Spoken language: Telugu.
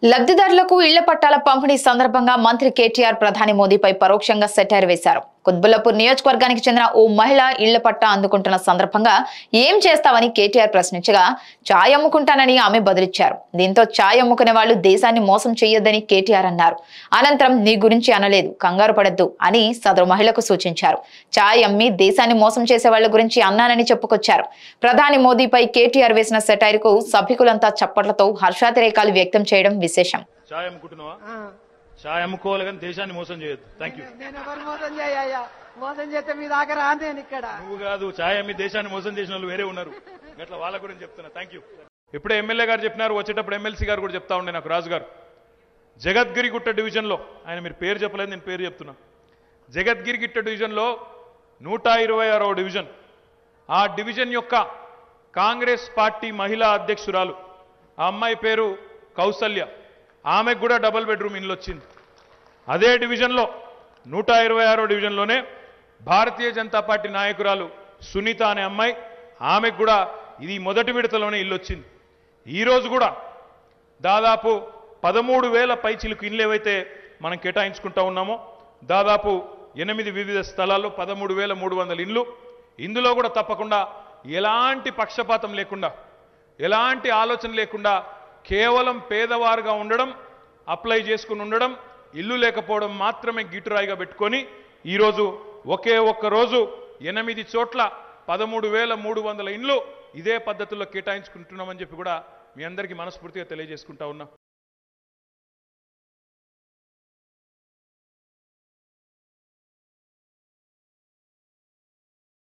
లబ్ధిదారులకు ఇళ్ల పట్టాల పంపిణీ సందర్భంగా మంత్రి కేటీఆర్ ప్రధాని మోదీపై పరోక్షంగా సెటైర్ వేశారు కుత్బుల్లాపూర్ నియోజకవర్గానికి చెందిన ఓ మహిళ ఇళ్ల పట్టా అందుకుంటున్న సందర్భంగా ఏం చేస్తావని కేటీఆర్ ప్రశ్నించగా ఛాయ్ అమ్ముకుంటానని ఆమె బదిలిచ్చారు దీంతో ఛాయ్ అమ్ముకునే వాళ్ళు దేశాన్ని మోసం చేయొద్దని కేటీఆర్ అన్నారు అనంతరం నీ గురించి అనలేదు కంగారు పడద్దు అని సదరు మహిళకు సూచించారు ఛాయ్ అమ్మి దేశాన్ని మోసం చేసే వాళ్ళ గురించి అన్నానని చెప్పుకొచ్చారు ప్రధాని మోదీపై కేటీఆర్ వేసిన సెటైర్ కు సభికులంతా చప్పట్లతో హర్షాతిరేకాలు వ్యక్తం చేయడం విశేషం ఛాయ్ అమ్ముకుంటున్నావా ఆ, ఛాయ్ అమ్ముకోవాలి కానీ దేశాన్ని మోసం చేయొద్దు థ్యాంక్ యూ నేను ఎవరు మోసం చేయయ్యా మోసం చేస్తే మీ దాకా రాను నేను ఇక్కడ నువ్వు కాదు ఛాయ్ అమ్మి దేశాన్ని మోసం చేసిన వాళ్ళు వేరే ఉన్నారు అట్లా వాళ్ళ గురించి చెప్తున్నా థ్యాంక్ యూ ఇప్పుడే ఎమ్మెల్యే గారు చెప్పినారు వచ్చేటప్పుడు ఎమ్మెల్సీ గారు కూడా చెప్తా ఉండే నాకు రాజు గారు జగద్గిరిగుట్ట డివిజన్లో ఆయన మీరు పేరు చెప్పలేదు నేను పేరు చెప్తున్నా జగద్గిరిగుట్ట డివిజన్లో నూట ఇరవై ఆరవ డివిజన్ ఆ డివిజన్ యొక్క కాంగ్రెస్ పార్టీ మహిళా అధ్యక్షురాలు ఆ అమ్మాయి పేరు కౌసల్య ఆమెకు కూడా డబుల్ బెడ్రూమ్ ఇల్లు వచ్చింది అదే డివిజన్లో నూట ఇరవై ఆరో డివిజన్లోనే భారతీయ జనతా పార్టీ నాయకురాలు సునీత అనే అమ్మాయి ఆమెకు కూడా ఇది మొదటి విడతలోనే ఇల్లు వచ్చింది ఈరోజు కూడా దాదాపు పదమూడు వేల పైచిలకు ఇల్లు ఏవైతే మనం కేటాయించుకుంటా ఉన్నామో దాదాపు ఎనిమిది వివిధ స్థలాల్లో పదమూడు వేల మూడు వందల ఇండ్లు ఇందులో కూడా తప్పకుండా ఎలాంటి పక్షపాతం లేకుండా ఎలాంటి ఆలోచన లేకుండా కేవలం పేదవారుగా ఉండడం అప్లై చేసుకుని ఉండడం ఇల్లు లేకపోవడం మాత్రమే గిట్టురాయిగా పెట్టుకొని ఈరోజు ఒకే ఒక్క రోజు ఎనిమిది చోట్ల పదమూడు వేల మూడు వందల ఇండ్లు ఇదే పద్ధతిలో కేటాయించుకుంటున్నామని చెప్పి కూడా మీ అందరికీ మనస్ఫూర్తిగా తెలియజేసుకుంటా ఉన్నా